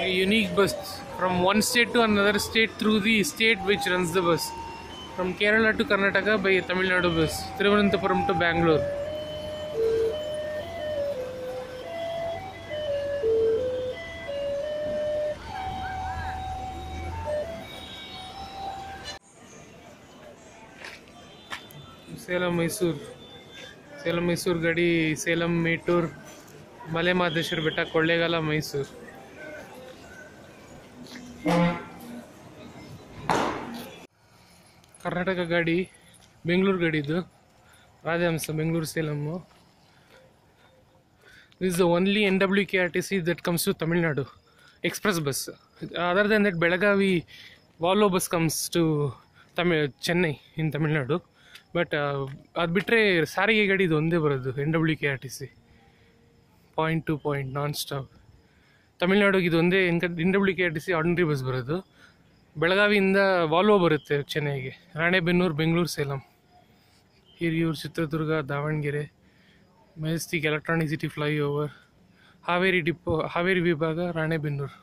a unique bus from one state to another state through the state which runs the bus. From Kerala to Karnataka by Tamil Nadu bus. Thiruvananthapuram to Bangalore. Salem Mysuru Salem Mysuru ಗಡಿ ಸೇಲಂ ಮೇಟೂರ್ ಮಲೆ ಮಹದೇಶ್ವರ ಬೆಟ್ಟ ಕೊಳ್ಳೇಗಾಲ ಮೈಸೂರು ಕರ್ನಾಟಕ ಗಾಡಿ ಬೆಂಗಳೂರು ಗಾಡಿದು Rajahamsa Bengaluru Salem this the only N W K R T C that comes to Tamil Nadu express bus other than that Belagavi Volvo bus comes to Tamil Chennai in Tamil Nadu but ಅದು ಬಿಟ್ಟರೆ ಸಾರಿಗೆ ಗಾಡಿ ಇದು ಒಂದೇ ಬರೋದು N W K R T C point to point non stop ತಮಿಳ್ನಾಡಿಗೆ ಇದು ಒಂದೇ N N W K R T C ordinary bus ಬರೋದು ಬೆಳಗಾವಿಯಿಂದ ವಾಲ್ವೋ ಬರುತ್ತೆ ಚೆನ್ನೈಗೆ Ranebennur Bengaluru Salem Hiriyur Chitradurga Davangere Majestic electronic city flyover Haveri depot Haveri ವಿಭಾಗ ರಾಣೆಬೆನ್ನೂರು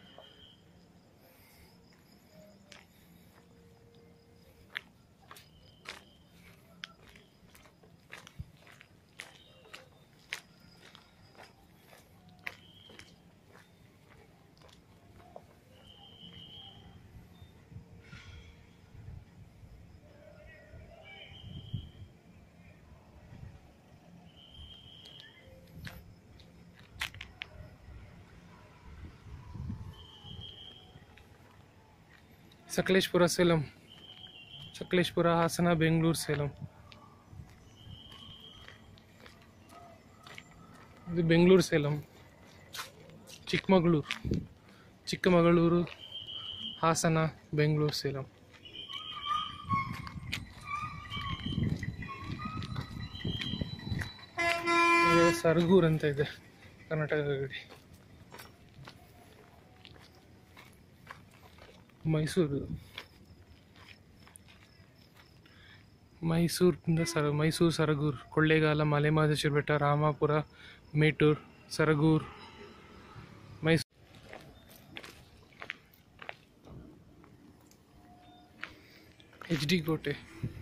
ಸಕಲೇಶ್ಪುರ ಸೇಲಂ ಸಕಲೇಶ್ಪುರ ಹಾಸನ ಬೆಂಗಳೂರು ಸೇಲಂ ಇದು ಬೆಂಗಳೂರು ಸೇಲಂ ಚಿಕ್ಕಮಗಳೂರು ಚಿಕ್ಕಮಗಳೂರು ಹಾಸನ ಬೆಂಗಳೂರು ಸೇಲಂ ಇದು ಸರಗೂರು ಅಂತ ಇದೆ ಕರ್ನಾಟಕ ಗಡಿ ಮೈಸೂರು ಮೈಸೂರಿಂದ ಸರ ಮೈಸೂರು ಸರಗೂರು ಕೊಳ್ಳೇಗಾಲ ಮಲೆಮಹದೇಶ್ವರ ಬೆಟ್ಟ ರಾಮಾಪುರ ಮೇಟೂರು ಸರಗೂರು ಮೈಸೂರು ಎಚ್ ಡಿ ಕೋಟೆ